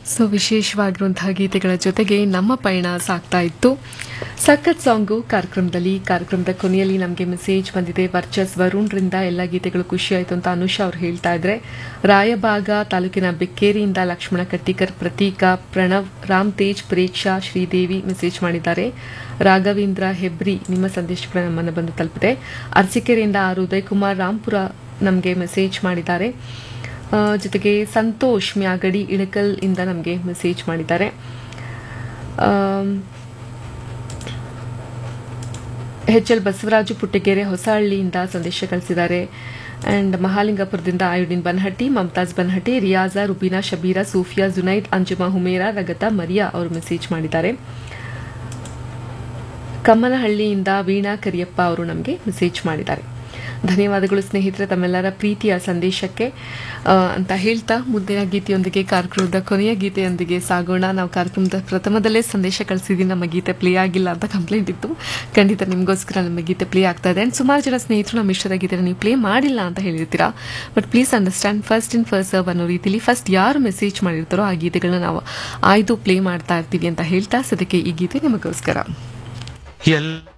so ವಿಶೇಷವಾಗಿರುವಂತಹ ಗೀತೆಗಳ ಜೊತೆಗೆ ನಮ್ಮ ಪಯಣ ಸಾಗ್ತಾ ಇತ್ತು ಸಖತ್ ಸಾಂಗು ಕಾರ್ಯಕ್ರಮದಲ್ಲಿ ಕಾರ್ಯಕ್ರಮದ ಕೊನೆಯಲ್ಲಿ ನಮಗೆ ಮೆಸೇಜ್ ಬಂದಿದೆ ವರ್ಚಸ್ ವರುಣ್ರಿಂದ ಎಲ್ಲ ಗೀತೆಗಳು ಖುಷಿಯಾಯಿತು ಅಂತ ಅನುಷಾ ಅವ್ರು ಹೇಳ್ತಾ ಇದ್ರೆ ರಾಯಬಾಗ ತಾಲೂಕಿನ ಬೆಕ್ಕೇರಿಯಿಂದ ಲಕ್ಷ್ಮಣ ಕಟ್ಟಿಕರ್ ಪ್ರತೀಕ ಪ್ರಣವ್ ರಾಮ್ ತೇಜ್ ಪ್ರೇಕ್ಷಾ ಶ್ರೀದೇವಿ ಮೆಸೇಜ್ ಮಾಡಿದ್ದಾರೆ ರಾಘವೇಂದ್ರ ಹೆಬ್ರಿ ನಿಮ್ಮ ಸಂದೇಶ ಕೂಡ ನಮ್ಮನ್ನು ಬಂದು ತಲುಪಿದೆ ಅರಸೀಕೆರೆಯಿಂದ ಆರ್ ಉದಯ್ ಕುಮಾರ್ ರಾಂಪುರ ನಮಗೆ ಮೆಸೇಜ್ ಮಾಡಿದ್ದಾರೆ ಆ, ಜೊತೆಗೆ ಸಂತೋಷ್ ಮ್ಯಾಗಡಿ ಇಳಕಲ್ ಇಂದ ನಮಗೆ ಮೆಸೇಜ್ ಮಾಡಿದ್ದಾರೆ ಆಮ್, ಎಚ್ ಎಲ್ ಬಸವರಾಜು ಪುಟ್ಟಗೆರೆ ಹೊಸಹಳ್ಳಿಯಿಂದ ಸಂದೇಶ ಕಳಿಸಿದ್ದಾರೆ ಅಂಡ್ ಮಹಾಲಿಂಗಪುರದಿಂದ ಆಯುಡಿನ್ ಬನ್ಹಟ್ಟಿ ಮಮತಾಜ್ ಬನ್ಹಟ್ಟಿ ರಿಯಾಜಾ ರುಬೀನಾ ಶಬೀರಾ ಸೂಫಿಯಾ ಜುನೈದ್ ಅಂಜುಮಾ ಹುಮೇರಾ ರಗತ ಮರಿಯಾ ಅವರು ಮೆಸೇಜ್ ಮಾಡಿದ್ದಾರೆ ಕಮ್ಮನಹಳ್ಳಿಯಿಂದ ವೀಣಾ ಕರಿಯಪ್ಪ ಅವರು ನಮಗೆ ಮೆಸೇಜ್ ಮಾಡಿದ್ದಾರೆ ಧನ್ಯವಾದಗಳು ಸ್ನೇಹಿತರೆ ತಮ್ಮೆಲ್ಲರ ಪ್ರೀತಿಯ ಸಂದೇಶಕ್ಕೆ ಆ, ಅಂತ ಹೇಳ್ತಾ ಮುಂದಿನ ಗೀತೆಯೊಂದಿಗೆ ಕಾರ್ಯಕ್ರಮದ ಕೊನೆಯ ಗೀತೆಯೊಂದಿಗೆ ಸಾಗೋಣ ನಾವು ಕಾರ್ಯಕ್ರಮದ ಪ್ರಥಮದಲ್ಲೇ ಸಂದೇಶ ಕಳಿಸಿದ್ದೀವಿ ನಮ್ಮ ಗೀತೆ ಪ್ಲೇ ಆಗಿಲ್ಲ ಅಂತ ಕಂಪ್ಲೇಂಟ್ ಇತ್ತು ಖಂಡಿತ ನಿಮಗೋಸ್ಕರ ನಮ್ಮ ಗೀತೆ ಪ್ಲೇ ಆಗ್ತಾ ಇದೆ ಅಂಡ್ ಸುಮಾರು ಜನ ಸ್ನೇಹಿತರು ನಮ್ಮ ಇಷ್ಟದ ಗೀತೆ ನೀವು ಪ್ಲೇ ಮಾಡಿಲ್ಲ ಅಂತ ಹೇಳಿರ್ತೀರಾ but please understand first in first serve ಅನ್ನೋ ರೀತಿಲಿ ಫಸ್ಟ್ ಯಾರು ಮೆಸೇಜ್ ಮಾಡಿರ್ತಾರೋ ಆ ಗೀತೆಗಳನ್ನ ನಾವು ಆಯ್ದು ಪ್ಲೇ ಮಾಡ್ತಾ ಇರ್ತೀವಿ ಅಂತ ಹೇಳ್ತಾ ಸದ್ಯಕ್ಕೆ ಈ ಗೀತೆ ನಿಮಗೋಸ್ಕರ ಎಲ್ಲ